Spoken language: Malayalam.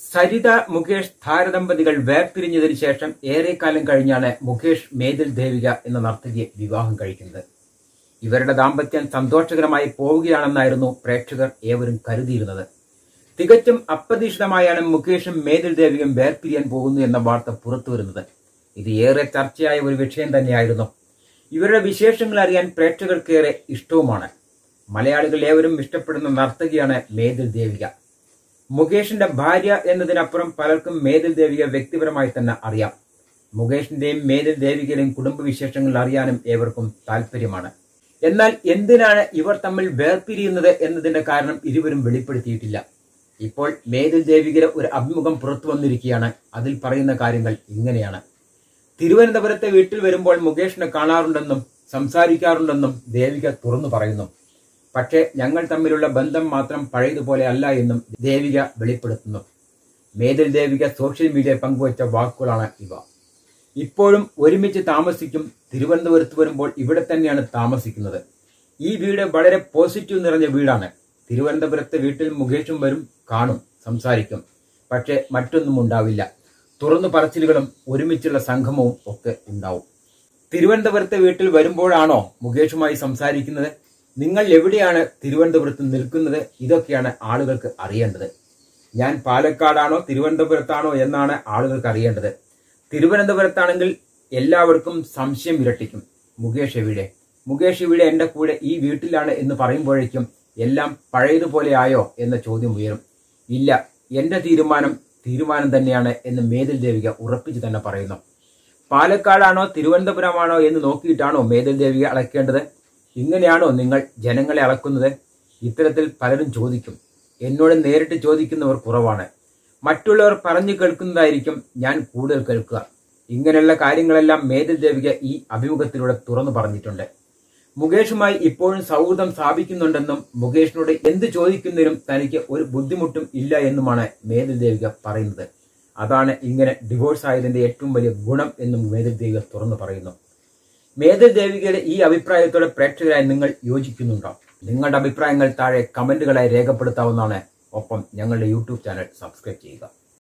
സരിത മുകേഷ് താരദമ്പതികൾ വേർപിരിഞ്ഞതിനു ശേഷം ഏറെക്കാലം കഴിഞ്ഞാണ് മുകേഷ് മേതിൽ ദേവിക എന്ന നർത്തകിയെ വിവാഹം കഴിക്കുന്നത് ഇവരുടെ ദാമ്പത്യം സന്തോഷകരമായി പോവുകയാണെന്നായിരുന്നു പ്രേക്ഷകർ ഏവരും കരുതിയിരുന്നത് തികച്ചും അപ്രതീക്ഷിതമായാണ് മുകേഷും മേതിൽ ദേവിയും വേർപിരിയാൻ പോകുന്നു എന്ന വാർത്ത പുറത്തുവരുന്നത് ഇത് ഏറെ ചർച്ചയായ ഒരു വിഷയം തന്നെയായിരുന്നു ഇവരുടെ വിശേഷങ്ങൾ അറിയാൻ പ്രേക്ഷകർക്കേറെ ഇഷ്ടവുമാണ് മലയാളികൾ ഏവരും ഇഷ്ടപ്പെടുന്ന നർത്തകിയാണ് മേതിൽ ദേവിക മുകേഷിന്റെ ഭാര്യ എന്നതിനപ്പുറം പലർക്കും മേതിൽ ദേവിക വ്യക്തിപരമായി തന്നെ അറിയാം മുകേഷിന്റെയും മേതിൽ ദേവികയുടെയും കുടുംബവിശേഷങ്ങൾ അറിയാനും ഏവർക്കും താല്പര്യമാണ് എന്നാൽ എന്തിനാണ് ഇവർ തമ്മിൽ വേർപിരിയുന്നത് എന്നതിന്റെ കാരണം ഇരുവരും വെളിപ്പെടുത്തിയിട്ടില്ല ഇപ്പോൾ മേതിൽ ദേവികയുടെ ഒരു അഭിമുഖം പുറത്തു വന്നിരിക്കുകയാണ് അതിൽ പറയുന്ന കാര്യങ്ങൾ ഇങ്ങനെയാണ് തിരുവനന്തപുരത്തെ വീട്ടിൽ വരുമ്പോൾ മുകേഷിനെ കാണാറുണ്ടെന്നും സംസാരിക്കാറുണ്ടെന്നും ദേവിക തുറന്നു പറയുന്നു പക്ഷേ ഞങ്ങൾ തമ്മിലുള്ള ബന്ധം മാത്രം പഴയതുപോലെ അല്ല എന്നും ദേവിക വെളിപ്പെടുത്തുന്നു മേതിൽ ദേവിക സോഷ്യൽ മീഡിയ പങ്കുവച്ച വാക്കുകളാണ് ഇവ ഇപ്പോഴും ഒരുമിച്ച് താമസിക്കും തിരുവനന്തപുരത്ത് വരുമ്പോൾ ഇവിടെ തന്നെയാണ് താമസിക്കുന്നത് ഈ വീട് വളരെ പോസിറ്റീവ് നിറഞ്ഞ വീടാണ് തിരുവനന്തപുരത്തെ വീട്ടിൽ മുകേഷും വരും കാണും സംസാരിക്കും പക്ഷെ മറ്റൊന്നും ഉണ്ടാവില്ല തുറന്നു പറച്ചിലുകളും ഒരുമിച്ചുള്ള സംഗമവും ഒക്കെ ഉണ്ടാവും തിരുവനന്തപുരത്തെ വീട്ടിൽ വരുമ്പോഴാണോ മുകേഷുമായി സംസാരിക്കുന്നത് നിങ്ങൾ എവിടെയാണ് തിരുവനന്തപുരത്ത് നിൽക്കുന്നത് ഇതൊക്കെയാണ് ആളുകൾക്ക് അറിയേണ്ടത് ഞാൻ പാലക്കാടാണോ തിരുവനന്തപുരത്താണോ എന്നാണ് ആളുകൾക്ക് അറിയേണ്ടത് തിരുവനന്തപുരത്താണെങ്കിൽ എല്ലാവർക്കും സംശയം ഇരട്ടിക്കും മുകേഷ് എവിടെ മുകേഷ് ഇവിടെ എന്റെ കൂടെ ഈ വീട്ടിലാണ് എന്ന് പറയുമ്പോഴേക്കും എല്ലാം പഴയതുപോലെ ആയോ എന്ന ചോദ്യം ഉയരും ഇല്ല എന്റെ തീരുമാനം തീരുമാനം തന്നെയാണ് എന്ന് മേതിൽ ദേവിക ഉറപ്പിച്ചു തന്നെ പറയുന്നു പാലക്കാടാണോ തിരുവനന്തപുരമാണോ എന്ന് നോക്കിയിട്ടാണോ മേതിൽ ദേവിക അളക്കേണ്ടത് ഇങ്ങനെയാണോ നിങ്ങൾ ജനങ്ങളെ അളക്കുന്നത് ഇത്തരത്തിൽ പലരും ചോദിക്കും എന്നോട് നേരിട്ട് ചോദിക്കുന്നവർ കുറവാണ് മറ്റുള്ളവർ പറഞ്ഞു കേൾക്കുന്നതായിരിക്കും ഞാൻ കൂടുതൽ കേൾക്കുക ഇങ്ങനെയുള്ള കാര്യങ്ങളെല്ലാം മേതിൽ ദേവിക ഈ അഭിമുഖത്തിലൂടെ തുറന്നു പറഞ്ഞിട്ടുണ്ട് മുകേഷുമായി ഇപ്പോഴും സൗഹൃദം സ്ഥാപിക്കുന്നുണ്ടെന്നും മുകേഷിനോട് എന്ത് ചോദിക്കുന്നതിനും തനിക്ക് ഒരു ബുദ്ധിമുട്ടും ഇല്ല എന്നുമാണ് മേതിൽ ദേവിക പറയുന്നത് അതാണ് ഇങ്ങനെ ഡിവോഴ്സ് ആയതിന്റെ ഏറ്റവും വലിയ ഗുണം എന്നും മേതിൽ ദേവിക തുറന്നു പറയുന്നു മേതിൽ ദേവികയുടെ ഈ അഭിപ്രായത്തോടെ പ്രേക്ഷകരായി നിങ്ങൾ യോജിക്കുന്നുണ്ടോ നിങ്ങളുടെ അഭിപ്രായങ്ങൾ താഴെ കമന്റുകളായി രേഖപ്പെടുത്താവുന്നതാണ് ഒപ്പം ഞങ്ങളുടെ യൂട്യൂബ് ചാനൽ സബ്സ്ക്രൈബ് ചെയ്യുക